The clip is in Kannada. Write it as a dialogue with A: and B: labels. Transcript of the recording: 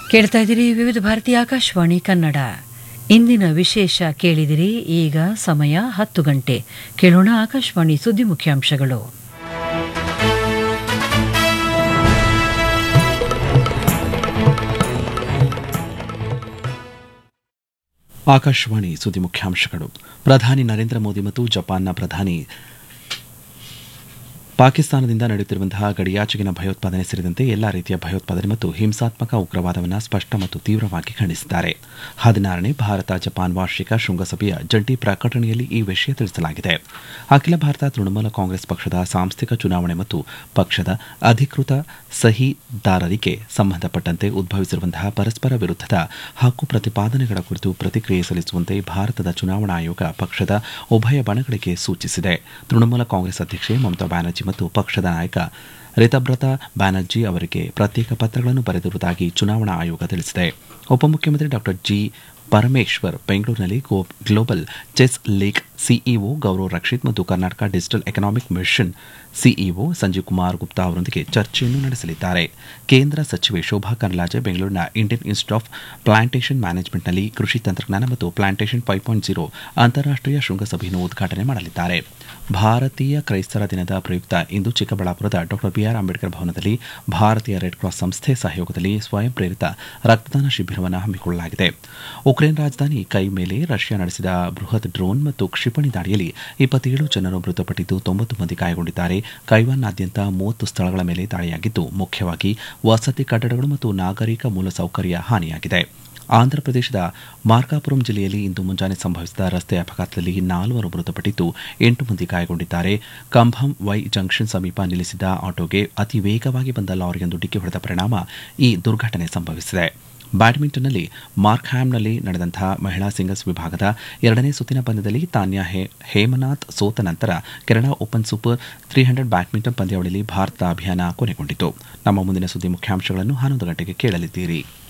A: ಕೇಳ್ತಾ ಇದ್ದೀರಿ ವಿವಿಧ ಭಾರತಿ ಆಕಾಶವಾಣಿ ಕನ್ನಡ ಇಂದಿನ ವಿಶೇಷ ಕೇಳಿದಿರಿ ಈಗ ಸಮಯ ಹತ್ತು ಗಂಟೆ ಕೇಳೋಣ ಆಕಾಶವಾಣಿ ಸುದ್ದಿ ಮುಖ್ಯಾಂಶಗಳು
B: ಆಕಾಶವಾಣಿ ಸುದ್ದಿ ಮುಖ್ಯಾಂಶಗಳು ಪ್ರಧಾನಿ ನರೇಂದ್ರ ಮೋದಿ ಮತ್ತು ಜಪಾನ್ನ ಪ್ರಧಾನಿ ಪಾಕಿಸ್ತಾನದಿಂದ ನಡೆಯುತ್ತಿರುವಂತಹ ಗಡಿಯಾಚೆಗಿನ ಭಯೋತ್ಪಾದನೆ ಸೇರಿದಂತೆ ಎಲ್ಲಾ ರೀತಿಯ ಭಯೋತ್ಪಾದನೆ ಮತ್ತು ಹಿಂಸಾತ್ಮಕ ಉಗ್ರವಾದವನ್ನು ಸ್ಪಷ್ಟ ಮತ್ತು ತೀವ್ರವಾಗಿ ಖಂಡಿಸಿದ್ದಾರೆ ಹದಿನಾರನೇ ಭಾರತ ಜಪಾನ್ ವಾರ್ಷಿಕ ಶೃಂಗಸಭೆಯ ಜಂಟಿ ಪ್ರಕಟಣೆಯಲ್ಲಿ ಈ ವಿಷಯ ತಿಳಿಸಲಾಗಿದೆ ಅಖಿಲ ಭಾರತ ತೃಣಮೂಲ ಕಾಂಗ್ರೆಸ್ ಪಕ್ಷದ ಸಾಂಸ್ಥಿಕ ಚುನಾವಣೆ ಮತ್ತು ಪಕ್ಷದ ಅಧಿಕೃತ ಸಹಿದಾರರಿಗೆ ಸಂಬಂಧಪಟ್ಟಂತೆ ಉದ್ಭವಿಸಿರುವಂತಹ ಪರಸ್ಪರ ವಿರುದ್ಧದ ಹಕ್ಕು ಪ್ರತಿಪಾದನೆಗಳ ಕುರಿತು ಪ್ರತಿಕ್ರಿಯೆ ಸಲ್ಲಿಸುವಂತೆ ಭಾರತದ ಚುನಾವಣಾ ಆಯೋಗ ಪಕ್ಷದ ಉಭಯ ಬಣಗಳಿಗೆ ಸೂಚಿಸಿದೆ ತೃಣಮೂಲ ಕಾಂಗ್ರೆಸ್ ಅಧ್ಯಕ್ಷೆ ಮಮತಾ ಬ್ಯಾನರ್ಜಿ ಮತ್ತು ಪಕ್ಷದ ನಾಯಕ ರಿತಬ್ರತ ಬ್ಯಾನರ್ಜಿ ಅವರಿಗೆ ಪ್ರತ್ಯೇಕ ಪತ್ರಗಳನ್ನು ಬರೆದಿರುವುದಾಗಿ ಚುನಾವಣಾ ಆಯೋಗ ತಿಳಿಸಿದೆ ಉಪಮುಖ್ಯಮಂತ್ರಿ ಡಾ ಜಿ ಪರಮೇಶ್ವರ್ ಬೆಂಗಳೂರಿನಲ್ಲಿ global chess league CEO Gaurav Rakshit ಮತ್ತು Karnataka digital economic mission CEO Sanjeev Kumar Gupta ಅವರೊಂದಿಗೆ ಚರ್ಚೆಯನ್ನು ನಡೆಸಲಿದ್ದಾರೆ ಕೇಂದ್ರ ಸಚಿವೆ ಶೋಭಾ ಕರ್ಲಾಜೆ ಬೆಂಗಳೂರಿನ ಇಂಡಿಯನ್ ಇನ್ಸ್ಟಿಟ್ಯೂಟ್ ಆಫ್ ಪ್ಲಾಂಟೇಷನ್ ಮ್ಯಾನೇಜ್ಮೆಂಟ್ನಲ್ಲಿ ಕೃಷಿ ತಂತ್ರಜ್ಞಾನ ಮತ್ತು ಪ್ಲಾಂಟೇಷನ್ ಫೈವ್ ಪಾಯಿಂಟ್ ಜೀರೋ ಅಂತಾರಾಷ್ಟೀಯ ಶೃಂಗಸಭೆಯನ್ನು ಉದ್ಘಾಟನೆ ಮಾಡಲಿದ್ದಾರೆ ಭಾರತೀಯ ಕ್ರೈಸ್ತರ ದಿನದ ಪ್ರಯುಕ್ತ ಇಂದು ಚಿಕ್ಕಬಳ್ಳಾಪುರದ ಡಾ ಬಿಆರ್ ಅಂಬೇಡ್ಕರ್ ಭವನದಲ್ಲಿ ಭಾರತೀಯ ರೆಡ್ ಕ್ರಾಸ್ ಸಂಸ್ಥೆ ಸಹಯೋಗದಲ್ಲಿ ಸ್ವಯಂ ಪ್ರೇರಿತ ರಕ್ತದಾನ ಶಿಬಿರವನ್ನು ಹಮ್ಮಿಕೊಳ್ಳಲಾಗಿದೆ ಉಕ್ರೇನ್ ರಾಜಧಾನಿ ಕೈ ಮೇಲೆ ರಷ್ಯಾ ನಡೆಸಿದ ಬೃಹತ್ ಡ್ರೋನ್ ಮತ್ತು ಕ್ಷಿಪಣಿ ದಾಳಿಯಲ್ಲಿ ಇಪ್ಪತ್ತೇಳು ಜನರು ಮೃತಪಟ್ಟಿದ್ದು ತೊಂಬತ್ತು ಮಂದಿ ಗಾಯಗೊಂಡಿದ್ದಾರೆ ಕೈವಾನ್ನಾದ್ಯಂತ ಮೂವತ್ತು ಸ್ಥಳಗಳ ಮೇಲೆ ದಾಳಿಯಾಗಿದ್ದು ಮುಖ್ಯವಾಗಿ ವಸತಿ ಕಟ್ಟಡಗಳು ಮತ್ತು ನಾಗರಿಕ ಮೂಲಸೌಕರ್ಯ ಹಾನಿಯಾಗಿದೆ ಆಂಧ್ರಪ್ರದೇಶದ ಮಾರ್ಕಾಪುರಂ ಜಿಲ್ಲೆಯಲ್ಲಿ ಇಂದು ಮುಂಜಾನೆ ಸಂಭವಿಸಿದ ರಸ್ತೆ ಅಪಘಾತದಲ್ಲಿ ನಾಲ್ವರು ಮೃತಪಟ್ಟಿದ್ದು ಎಂಟು ಮಂದಿ ಗಾಯಗೊಂಡಿದ್ದಾರೆ ಕಂಭಂ ವೈ ಜಂಕ್ಷನ್ ಸಮೀಪ ನಿಲ್ಲಿಸಿದ ಆಟೋಗೆ ಅತಿ ವೇಗವಾಗಿ ಬಂದ ಲಾರಿಯೊಂದು ಡಿಕ್ಕಿ ಹೊಡೆದ ಪರಿಣಾಮ ಈ ದುರ್ಘಟನೆ ಸಂಭವಿಸಿದೆ ಬ್ಯಾಡ್ಮಿಂಟನ್ನಲ್ಲಿ ಮಾರ್ಕ್ಹ್ಯಾಮ್ನಲ್ಲಿ ನಡೆದಂತಹ ಮಹಿಳಾ ಸಿಂಗಲ್ಸ್ ವಿಭಾಗದ ಎರಡನೇ ಸುತ್ತಿನ ಪಂದ್ಯದಲ್ಲಿ ತಾನ್ಯಾ ಹೇಮನಾಥ್ ಸೋತ ನಂತರ Canada open super three hundred badminton ಪಂದ್ಯಾವಳಿಯಲ್ಲಿ ಭಾರತದ ಅಭಿಯಾನ ಕೊನೆಗೊಂಡಿತು ನಮ್ಮ ಮುಂದಿನ ಸುದ್ದಿ ಮುಖ್ಯಾಂಶಗಳನ್ನು ಹನ್ನೊಂದು ಗಂಟೆಗೆ ಕೇಳಲಿದ್ದೀರಿ